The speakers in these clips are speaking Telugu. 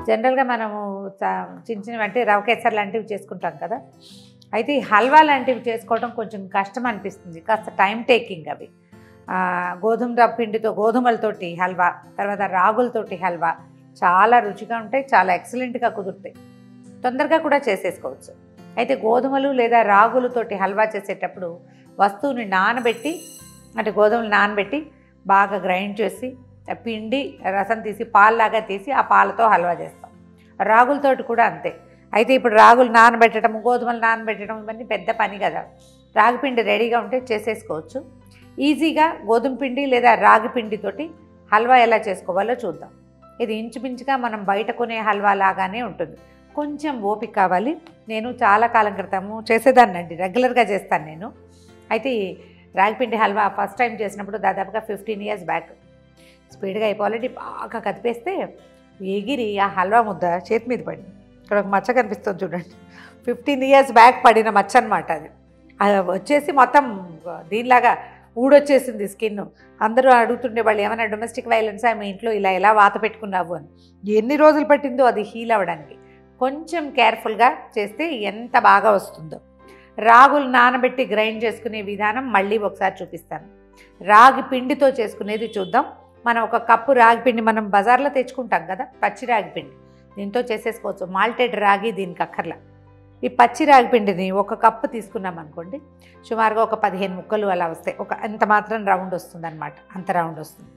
జనరల్గా మనము చ- చిన్న చిన్నవి అంటే రవ కేసర్ లాంటివి చేసుకుంటాం కదా అయితే ఈ హల్వా లాంటివి చేసుకోవడం కొంచెం కష్టం అనిపిస్తుంది కాస్త టైం టేకింగ్ అవి ఆ, గోధుమ రవ్వ పిండితో గోధుమలతోటి హల్వా తర్వాత రాగులతోటి హల్వా చాలా రుచిగా ఉంటాయి చాలా ఎక్సలెంట్గా కుదురుతాయి తొందరగా కూడా చేసేసుకోవచ్చు అయితే గోధుమలు లేదా రాగులతోటి హల్వా చేసేటప్పుడు వస్తువుని నానబెట్టి అంటే గోధుమలు నానబెట్టి బాగా గ్రైండ్ చేసి ఆ పిండి రసం తీసి పాల్లాగా తీసి ఆ పాలతో హల్వా చేస్తాం రాగులతోటి కూడా అంతే అయితే ఇప్పుడు రాగులు నానబెట్టడం గోధుమలు నానబెట్టడం ఇవన్నీ పెద్ద పని కదా రాగి పిండి రెడీగా ఉంటే చేసేసుకోవచ్చు ఈజీగా గోధుమ పిండి లేదా రాగి పిండితోటి హల్వా ఎలా చేసుకోవాలో చూద్దాం ఇది ఇంచుమించుగా మనం బయట కొనే హల్వా లాగానే ఉంటుంది కొంచెం ఓపిక కావాలి నేను చాలా కాలం క్రితము చేసేదాన్నండి రెగ్యులర్గా చేస్తాను నేను అయితే ఈ రాగిపిండి హల్వా ఫస్ట్ టైం చేసినప్పుడు దాదాపుగా ఫిఫ్టీన్ ఇయర్స్ బ్యాక్ స్పీడ్గా అయిపోవాలంటే బాగా కదిపేస్తే ఎగిరి ఆ హల్వా ముద్ద చేతి మీద పడింది ఇక్కడ ఒక మచ్చ కనిపిస్తుంది చూడండి ఫిఫ్టీన్ ఇయర్స్ బ్యాక్ పడిన మచ్చ అనమాట అది అది వచ్చేసి మొత్తం దీనిలాగా ఊడొచ్చేసింది స్కిన్ అందరూ అడుగుతుండే వాళ్ళు ఏమైనా డొమెస్టిక్ వైలెన్స్ మీ ఇంట్లో ఇలా ఎలా వాత పెట్టుకున్నావు అని ఎన్ని రోజులు పట్టిందో అది హీల్ అవ్వడానికి కొంచెం కేర్ఫుల్గా చేస్తే ఎంత బాగా వస్తుందో రాగులు నానబెట్టి గ్రైండ్ చేసుకునే విధానం మళ్ళీ ఒకసారి చూపిస్తాను రాగి పిండితో చేసుకునేది చూద్దాం మనం ఒక కప్పు రాగి పిండి మనం బజార్లో తెచ్చుకుంటాం కదా పచ్చి రాగి పిండి దీంతో చేసేసుకోవచ్చు మాల్టెడ్ రాగి దీనికి అక్కర్లా ఈ పచ్చి రాగి పిండిని ఒక కప్పు తీసుకున్నాం అనుకోండి సుమారుగా ఒక పదిహేను ముక్కలు అలా వస్తాయి ఒక అంత మాత్రం రౌండ్ వస్తుంది అనమాట అంత రౌండ్ వస్తుంది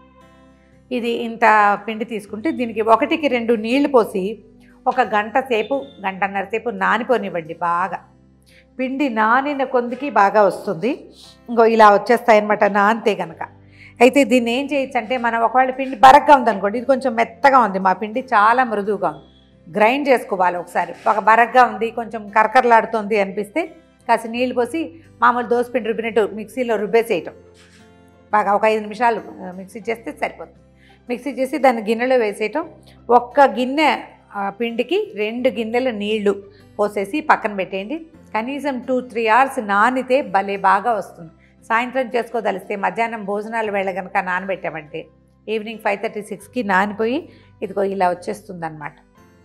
ఇది ఇంత పిండి తీసుకుంటే దీనికి ఒకటికి రెండు నీళ్లు పోసి ఒక గంట సేపు గంటన్నర సేపు నానిపోనివ్వండి బాగా పిండి నానిన కొందికి బాగా వస్తుంది ఇంకో ఇలా వచ్చేస్తాయి అనమాట నానితే కనుక అయితే దీన్ని ఏం చేయొచ్చు అంటే మనం ఒకవేళ పిండి బరగ్గా ఉందనుకోండి ఇది కొంచెం మెత్తగా ఉంది మా పిండి చాలా మృదువుగా ఉంది గ్రైండ్ చేసుకోవాలి ఒకసారి ఒక బరగ్గా ఉంది కొంచెం కరకరలాడుతుంది అనిపిస్తే కాస్త నీళ్ళు పోసి మామూలు దోశ పిండి రుబ్బినట్టు మిక్సీలో రుబ్బేసేయటం బాగా ఒక ఐదు నిమిషాలు ఆ, మిక్సీ చేస్తే సరిపోతుంది మిక్సీ చేసి దాన్ని గిన్నెలో వేసేయటం ఒక్క గిన్నె ఆ, పిండికి రెండు గిన్నెల నీళ్లు పోసేసి పక్కన పెట్టేయండి కనీసం టూ త్రీ అవర్స్ నానితే భలే బాగా వస్తుంది సాయంత్రం చేసుకోదలిస్తే మధ్యాహ్నం భోజనాలు వేళ కనుక నానబెట్టామంటే ఈవినింగ్ ఫైవ్ థర్టీ సిక్స్కి నానిపోయి ఇదిగో ఇలా వచ్చేస్తుంది అనమాట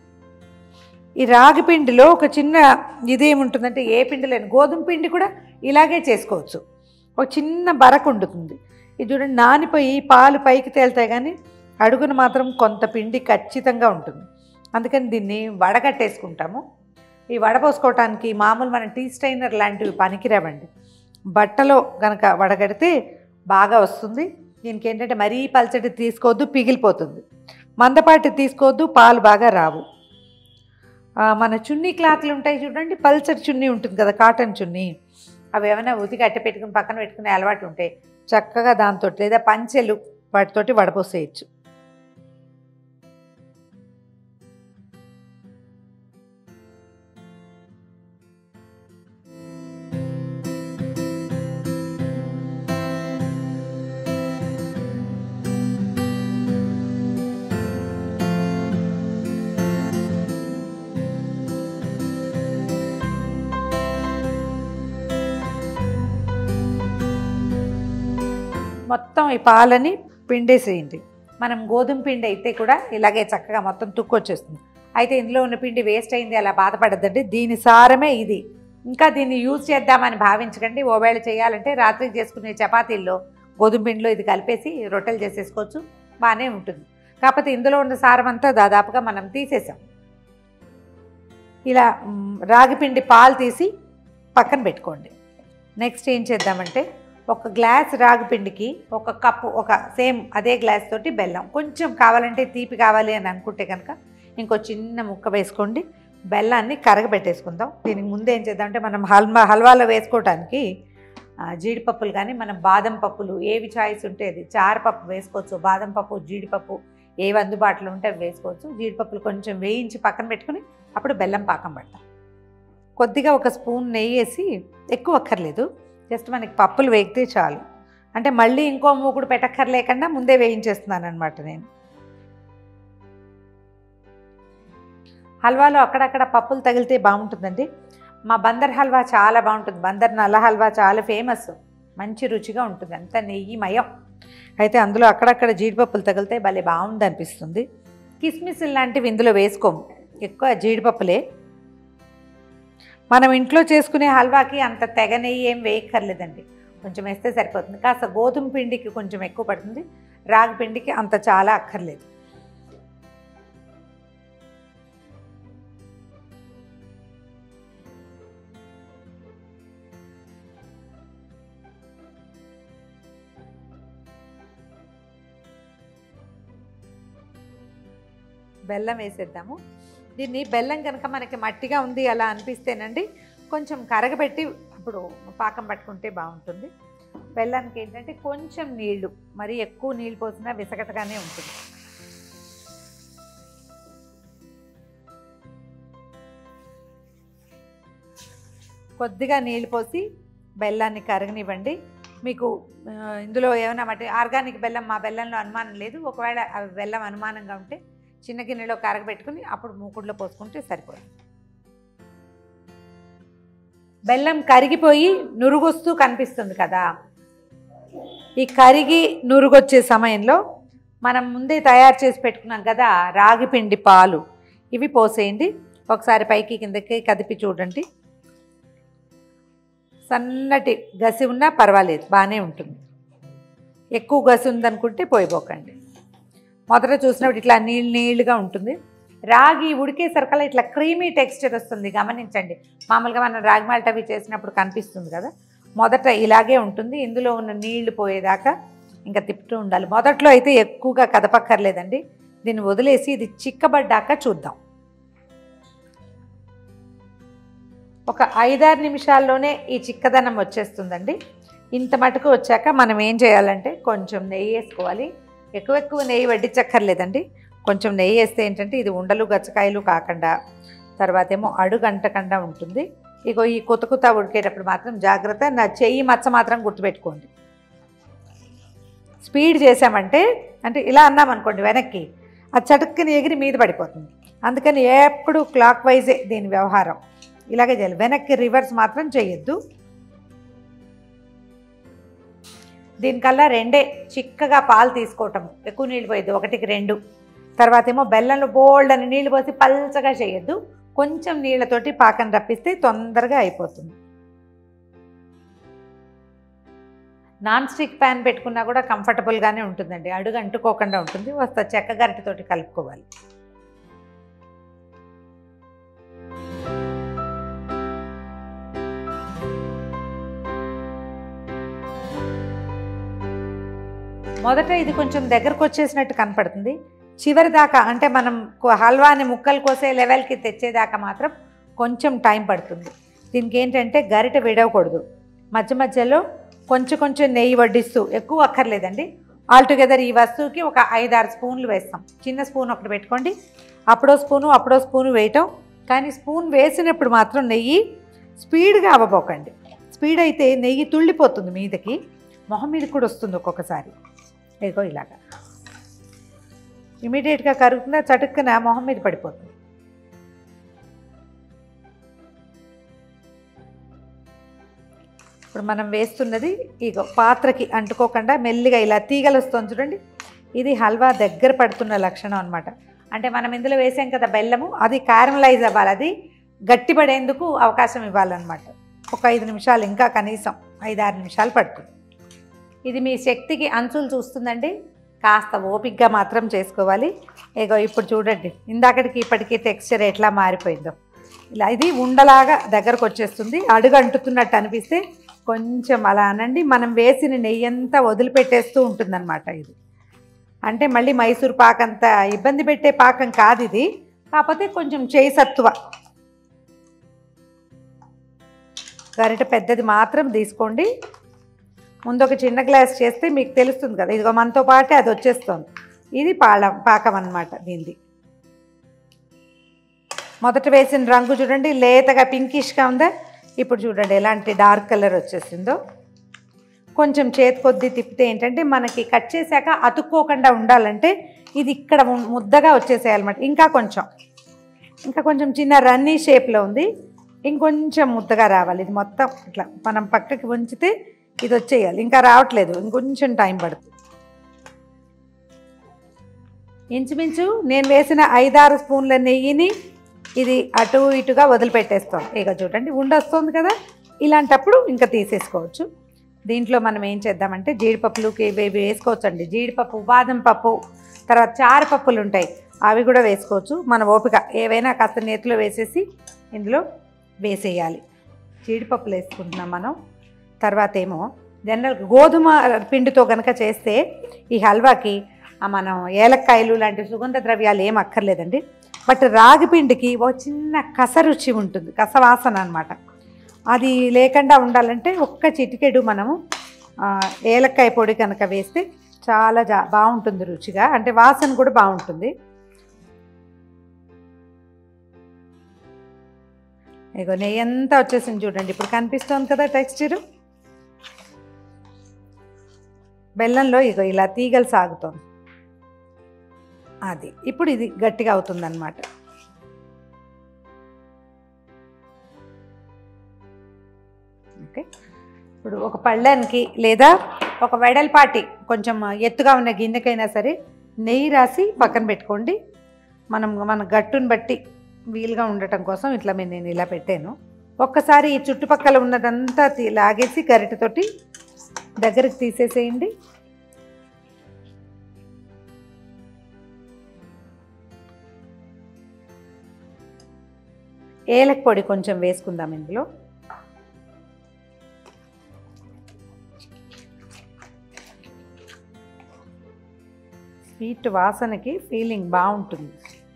ఈ రాగి పిండిలో ఒక చిన్న ఇదేముంటుందంటే ఏ పిండి లేని గోధుమ పిండి కూడా ఇలాగే చేసుకోవచ్చు ఒక చిన్న బరకు ఉంటుంది ఇది చూడండి నానిపోయి పాలు పైకి తేలుతాయి కానీ అడుగున మాత్రం కొంత పిండి ఖచ్చితంగా ఉంటుంది అందుకని దీన్ని వడగట్టేసుకుంటాము ఈ వడపోసుకోవటానికి మామూలు మన టీ స్టైనర్ లాంటివి పనికిరావండి బట్టలో కనుక వడగడితే బాగా వస్తుంది దీనికి ఏంటంటే మరీ పల్చటి తీసుకోవద్దు పిగిలిపోతుంది మందపాటి తీసుకోవద్దు పాలు బాగా రావు ఆ, మన చున్నీ క్లాత్లు ఉంటాయి చూడండి పల్చటి చున్నీ ఉంటుంది కదా కాటన్ చున్నీ అవి ఏమైనా ఉతికి అట్ట పెట్టుకుని పక్కన పెట్టుకునే అలవాటు ఉంటే చక్కగా దాంతో లేదా పంచెలు వాటితోటి వడపోసేయచ్చు మొత్తం ఈ పాలని పిండేసేయండి మనం గోధుమ పిండి అయితే కూడా ఇలాగే చక్కగా మొత్తం తుక్కు వచ్చేస్తుంది అయితే ఇందులో ఉన్న పిండి వేస్ట్ అయింది అలా బాధపడద్దండి దీని సారమే ఇది ఇంకా దీన్ని యూజ్ చేద్దామని భావించకండి ఓవేళ చేయాలంటే రాత్రికి చేసుకునే చపాతీల్లో గోధుమ పిండిలో ఇది కలిపేసి రొట్టెలు చేసేసుకోవచ్చు బాగానే ఉంటుంది కాకపోతే ఇందులో ఉన్న సారం అంతా దాదాపుగా మనం తీసేసాం ఇలా మ్, రాగి పిండి పాలు తీసి పక్కన పెట్టుకోండి నెక్స్ట్ ఏం చేద్దామంటే ఒక గ్లాస్ రాగి పిండికి ఒక కప్పు ఒక సేమ్ అదే గ్లాస్ తోటి బెల్లం కొంచెం కావాలంటే తీపి కావాలి అని అనుకుంటే కనుక ఇంకో చిన్న ముక్క వేసుకోండి బెల్లాన్ని కరగబెట్టేసుకుందాం దీనికి ముందు ఏం చేద్దామంటే మనం హల్వా హల్వాలో వేసుకోవటానికి ఆ, జీడిపప్పులు కానీ మనం బాదం పప్పులు ఏవి చాయిస్ ఉంటే అది చారపప్పు వేసుకోవచ్చు బాదం పప్పు జీడిపప్పు ఏవి అందుబాటులో ఉంటే అవి వేసుకోవచ్చు జీడిపప్పులు కొంచెం వేయించి పక్కన పెట్టుకుని అప్పుడు బెల్లం పాకం పడతాం కొద్దిగా ఒక స్పూన్ నెయ్యి వేసి ఎక్కువ అక్కర్లేదు జస్ట్ మనకి పప్పులు వేగితే చాలు అంటే మళ్ళీ ఇంకో మూకుడు పెట్టక్కర్లేకుండా ముందే వేయించేస్తున్నాను అనమాట నేను హల్వాలో అక్కడక్కడ పప్పులు తగిలితే బాగుంటుందండి మా బందర్ హల్వా చాలా బాగుంటుంది బందర్ నల్ల హల్వా చాలా ఫేమస్ మంచి రుచిగా ఉంటుంది అంత నెయ్యి మయం అయితే అందులో అక్కడక్కడ జీడిపప్పులు తగిలితే భలే బాగుంది అనిపిస్తుంది కిస్మిస్ లాంటివి ఇందులో వేసుకోము ఎక్కువ జీడిపప్పులే మనం ఇంట్లో చేసుకునే హల్వాకి అంత తెగ నెయ్యి ఏం వేయక్కర్లేదండి కొంచెం వేస్తే సరిపోతుంది కాస్త గోధుమ పిండికి కొంచెం ఎక్కువ పడుతుంది రాగి పిండికి అంత చాలా అక్కర్లేదు బెల్లం వేసేద్దాము దీన్ని బెల్లం కనుక మనకి మట్టిగా ఉంది అలా అనిపిస్తేనండి కొంచెం కరగబెట్టి అప్పుడు పాకం పట్టుకుంటే బాగుంటుంది బెల్లానికి ఏంటంటే కొంచెం నీళ్లు మరి ఎక్కువ నీళ్ళు పోసినా విసగటగానే ఉంటుంది కొద్దిగా నీళ్ళు పోసి బెల్లాన్ని కరగనివ్వండి మీకు ఆ, ఇందులో ఏమైనా మట్టి ఆర్గానిక్ బెల్లం మా బెల్లంలో అనుమానం లేదు ఒకవేళ అవి బెల్లం అనుమానంగా ఉంటే చిన్న గిన్నెలో కరగబెట్టుకుని అప్పుడు మూకుడులో పోసుకుంటే సరిపోతుంది బెల్లం కరిగిపోయి నురుగొస్తూ కనిపిస్తుంది కదా ఈ కరిగి నురుగొచ్చే సమయంలో మనం ముందే తయారు చేసి పెట్టుకున్నాం కదా రాగి పిండి పాలు ఇవి పోసేయండి ఒకసారి పైకి కిందకి కదిపి చూడండి సన్నటి గసి ఉన్నా పర్వాలేదు బాగానే ఉంటుంది ఎక్కువ గసి ఉందనుకుంటే పోయిపోకండి మొదట చూసినప్పుడు ఇట్లా నీళ్ళు నీళ్ళుగా ఉంటుంది రాగి ఉడికేసరికల్లా ఇట్లా క్రీమీ టెక్స్చర్ వస్తుంది గమనించండి మామూలుగా మనం రాగి మాల్ట్ అవి చేసినప్పుడు కనిపిస్తుంది కదా మొదట ఇలాగే ఉంటుంది ఇందులో ఉన్న నీళ్లు పోయేదాకా ఇంకా తిప్పుతూ ఉండాలి మొదట్లో అయితే ఎక్కువగా కదపక్కర్లేదండి దీన్ని వదిలేసి ఇది చిక్కబడ్డాక చూద్దాం ఒక ఐదారు నిమిషాల్లోనే ఈ చిక్కదనం వచ్చేస్తుందండి ఇంత మటుకు వచ్చాక మనం ఏం చేయాలంటే కొంచెం నెయ్యి వేసుకోవాలి ఎక్కువ ఎక్కువ నెయ్యి వడ్డించక్కర్లేదండి కొంచెం నెయ్యి వేస్తే ఏంటంటే ఇది ఉండలు గచ్చకాయలు కాకుండా తర్వాత ఏమో అడుగంటకుండా ఉంటుంది ఇగో ఈ కొత్త కొత్త ఉడికేటప్పుడు మాత్రం జాగ్రత్త నా చెయ్యి మచ్చ మాత్రం గుర్తుపెట్టుకోండి స్పీడ్ చేసామంటే అంటే ఇలా అన్నాం అనుకోండి వెనక్కి అది చటుక్కుని ఎగిరి మీద పడిపోతుంది అందుకని ఎప్పుడు క్లాక్ వైజే దీని వ్యవహారం ఇలాగే చేయాలి వెనక్కి రివర్స్ మాత్రం చేయొద్దు దీనికల్లా రెండే చిక్కగా పాలు తీసుకోవటం ఎక్కువ నీళ్ళు పోయద్దు ఒకటికి రెండు తర్వాత ఏమో బెల్లంలో బోల్డ్ అని నీళ్ళు పోసి పల్చగా చేయొద్దు కొంచెం నీళ్ళతోటి పాకం రప్పిస్తే తొందరగా అయిపోతుంది నాన్ స్టిక్ ప్యాన్ పెట్టుకున్నా కూడా కంఫర్టబుల్గానే ఉంటుందండి అడుగు అంటుకోకుండా ఉంటుంది వస్తా చెక్క గరిటెతోటి కలుపుకోవాలి మొదట ఇది కొంచెం దగ్గరకు వచ్చేసినట్టు కనపడుతుంది చివరి దాకా అంటే మనం కొ- హల్వాని ముక్కలు కోసే లెవెల్కి తెచ్చేదాకా మాత్రం కొంచెం టైం పడుతుంది దీనికి ఏంటంటే గరిట విడవకూడదు మధ్య మధ్యలో కొంచెం కొంచెం నెయ్యి వడ్డిస్తూ ఎక్కువ అక్కర్లేదండి ఆల్టుగెదర్ ఈ వస్తువుకి ఒక ఐదారు స్పూన్లు వేస్తాం చిన్న స్పూన్ ఒకటి పెట్టుకోండి అప్పుడో స్పూను అప్పుడో స్పూను వేయటం కానీ స్పూన్ వేసినప్పుడు మాత్రం నెయ్యి స్పీడ్గా అవ్వబోకండి స్పీడ్ అయితే నెయ్యి తుళ్ళిపోతుంది మీదకి మొహం మీద కూడా వస్తుంది ఒక్కొక్కసారి ఇగో ఇలాగా ఇమీడియట్గా కరుగుతుందా చటుక్కున మొహం మీద పడిపోతుంది ఇప్పుడు మనం వేస్తున్నది ఇగో పాత్రకి అంటుకోకుండా మెల్లిగా ఇలా తీగలు వస్తుంది చూడండి ఇది హల్వా దగ్గర పడుతున్న లక్షణం అనమాట అంటే మనం ఇందులో వేసాం కదా బెల్లము అది క్యారమలైజ్ అవ్వాలి అది గట్టిపడేందుకు అవకాశం ఇవ్వాలన్నమాట ఒక ఐదు నిమిషాలు ఇంకా కనీసం ఐదు ఆరు నిమిషాలు పడుతుంది ఇది మీ శక్తికి అంచులు చూస్తుందండి కాస్త ఓపిక్గా మాత్రం చేసుకోవాలి ఇగో ఇప్పుడు చూడండి ఇందాకటికి ఇప్పటికీ టెక్స్చర్ ఎట్లా మారిపోయిందో ఇలా ఇది ఉండలాగా దగ్గరకు వచ్చేస్తుంది అడుగు అంటుతున్నట్టు అనిపిస్తే కొంచెం అలా అనండి మనం వేసిన నెయ్యి అంతా వదిలిపెట్టేస్తూ ఉంటుందన్నమాట ఇది అంటే మళ్ళీ మైసూర్ పాక్ అంత ఇబ్బంది పెట్టే పాకం కాదు ఇది కాకపోతే కొంచెం చేయి సత్తువ గరిట పెద్దది మాత్రం తీసుకోండి ముందు ఒక చిన్న గ్లాస్ చేస్తే మీకు తెలుస్తుంది కదా ఇదిగో మనతో పాటే అది వచ్చేస్తుంది ఇది పాల పాకం అన్నమాట దీనిది మొదట వేసిన రంగు చూడండి లేతగా పింకిష్గా ఉందా ఇప్పుడు చూడండి ఎలాంటి డార్క్ కలర్ వచ్చేసిందో కొంచెం చేతి కొద్దీ తిప్పితే ఏంటంటే మనకి కట్ చేశాక అతుక్కోకుండా ఉండాలంటే ఇది ఇక్కడ ము- ముద్దగా వచ్చేసేయాలన్నమాట ఇంకా కొంచెం ఇంకా కొంచెం చిన్న రన్నీ షేప్లో ఉంది ఇంకొంచెం ముద్దగా రావాలి ఇది మొత్తం ఇట్లా మనం పక్కకి ఉంచితే ఇది వచ్చేయాలి ఇంకా రావట్లేదు ఇంకొంచెం టైం పడుతుంది ఇంచుమించు నేను వేసిన ఐదారు స్పూన్ల నెయ్యిని ఇది అటు ఇటుగా వదిలిపెట్టేస్తాం ఇక చూడండి ఉండొస్తుంది కదా ఇలాంటప్పుడు ఇంకా తీసేసుకోవచ్చు దీంట్లో మనం ఏం చేద్దామంటే జీడిపప్పులుకి ఇవి ఇవి వేసుకోవచ్చండి జీడిపప్పు బాదం పప్పు తర్వాత చారు పప్పులు ఉంటాయి అవి కూడా వేసుకోవచ్చు మన ఓపిక ఏవైనా కాస్త నేతిలో వేసేసి ఇందులో వేసేయాలి జీడిపప్పులు వేసుకుంటున్నాం మనం తర్వాత ఏమో జనరల్ గోధుమ పిండితో కనుక చేస్తే ఈ హల్వాకి ఆ మనం ఏలక్కాయలు లాంటి సుగంధ ద్రవ్యాలు ఏం అక్కర్లేదండి బట్ రాగి పిండికి ఒక చిన్న కస రుచి ఉంటుంది కసవాసన అనమాట అది లేకుండా ఉండాలంటే ఒక్క చిటికెడు మనము ఆ, ఏలక్కాయ పొడి కనుక వేస్తే చాలా జా బాగుంటుంది రుచిగా అంటే వాసన కూడా బాగుంటుంది ఇగో నెయ్యి అంతా వచ్చేసింది చూడండి ఇప్పుడు కనిపిస్తుంది కదా టెక్స్చర్ బెల్లంలో ఇగో ఇలా తీగలు సాగుతోంది అది ఇప్పుడు ఇది గట్టిగా అవుతుందన్నమాట ఓకే ఇప్పుడు ఒక పళ్ళానికి లేదా ఒక వెడల్పాటి కొంచెం ఎత్తుగా ఉన్న గిన్నెకైనా సరే నెయ్యి రాసి పక్కన పెట్టుకోండి మనం మన గట్టుని బట్టి వీలుగా ఉండటం కోసం ఇట్లా మేము నేను ఇలా పెట్టాను ఒక్కసారి ఈ చుట్టుపక్కల ఉన్నదంతా తీ- లాగేసి గరిటెతోటి దగ్గరికి తీసేసేయండి ఏలక పొడి కొంచెం వేసుకుందాం ఇందులో స్వీట్ వాసనకి ఫీలింగ్ బాగుంటుంది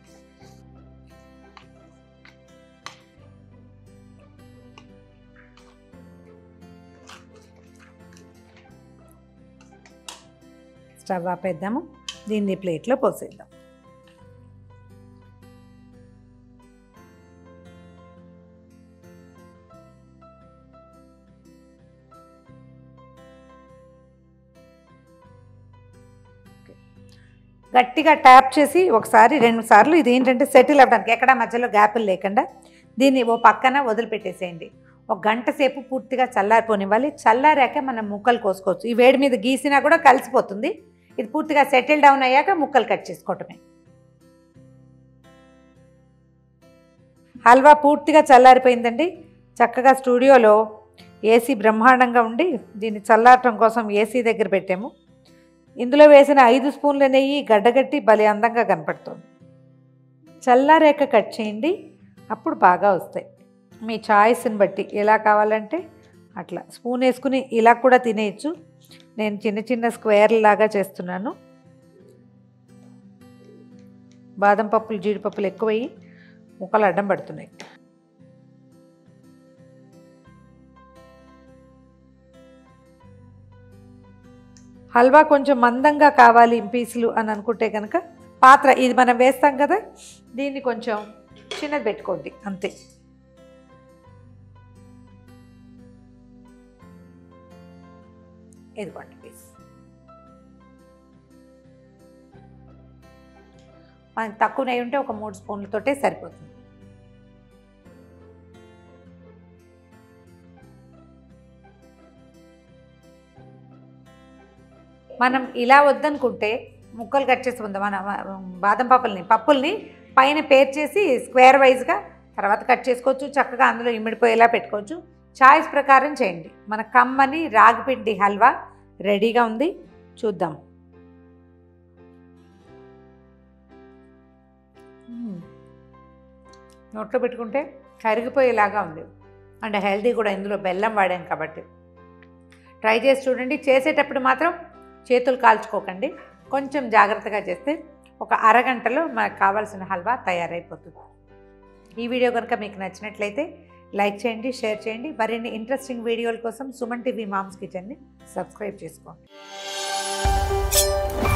స్టవ్ ఆపేద్దాము దీన్ని ప్లేట్లో పోసేద్దాం గట్టిగా ట్యాప్ చేసి ఒకసారి రెండు సార్లు ఇది ఏంటంటే సెటిల్ అవ్వడానికి ఎక్కడ మధ్యలో గ్యాపులు లేకుండా దీన్ని ఓ పక్కన వదిలిపెట్టేసేయండి ఒక గంట సేపు పూర్తిగా చల్లారిపోనివ్వాలి చల్లారాక మనం ముక్కలు కోసుకోవచ్చు ఈ వేడి మీద గీసినా కూడా కలిసిపోతుంది ఇది పూర్తిగా సెటిల్ డౌన్ అయ్యాక ముక్కలు కట్ చేసుకోవటమే హల్వా పూర్తిగా చల్లారిపోయిందండి చక్కగా స్టూడియోలో ఏసీ బ్రహ్మాండంగా ఉండి దీన్ని చల్లారటం కోసం ఏసీ దగ్గర పెట్టాము ఇందులో వేసిన ఐదు స్పూన్ల నెయ్యి గడ్డగట్టి భలే అందంగా కనపడుతుంది చల్లారేక కట్ చేయండి అప్పుడు బాగా వస్తాయి మీ చాయిస్ని బట్టి ఎలా కావాలంటే అట్లా స్పూన్ వేసుకుని ఇలా కూడా తినేయచ్చు నేను చిన్న చిన్న స్క్వేర్ లాగా చేస్తున్నాను బాదం పప్పులు జీడిపప్పులు ఎక్కువయ్యి ముక్కలు అడ్డం పడుతున్నాయి హల్వా కొంచెం మందంగా కావాలి పీసులు అని అనుకుంటే కనుక పాత్ర ఇది మనం వేస్తాం కదా దీన్ని కొంచెం చిన్నది పెట్టుకోండి అంతే ఇదిగోండి పీస్ మనకి తక్కువ నెయ్యి ఉంటే ఒక మూడు స్పూన్లతోటే సరిపోతుంది మనం ఇలా వద్దనుకుంటే ముక్కలు కట్ చేసి ఉందాం మన బాదం పప్పుల్ని పప్పుల్ని పైన పేర్చేసి స్క్వేర్ వైజ్గా తర్వాత కట్ చేసుకోవచ్చు చక్కగా అందులో ఇమిడిపోయేలా పెట్టుకోవచ్చు చాయిస్ ప్రకారం చేయండి మన కమ్మని రాగిపిండి హల్వా రెడీగా ఉంది చూద్దాం మ్మ్. నోట్లో పెట్టుకుంటే కరిగిపోయేలాగా ఉంది అండ్ హెల్తీ కూడా ఇందులో బెల్లం వాడాం కాబట్టి ట్రై చేసి చూడండి చేసేటప్పుడు మాత్రం చేతులు కాల్చుకోకండి కొంచెం జాగ్రత్తగా చేస్తే ఒక అరగంటలో మనకు కావాల్సిన హల్వా తయారైపోతుంది ఈ వీడియో కనుక మీకు నచ్చినట్లయితే లైక్ చేయండి షేర్ చేయండి మరిన్ని ఇంట్రెస్టింగ్ వీడియోల కోసం సుమన్ టీవీ మామ్స్ కిచెన్ని సబ్స్క్రైబ్ చేసుకోండి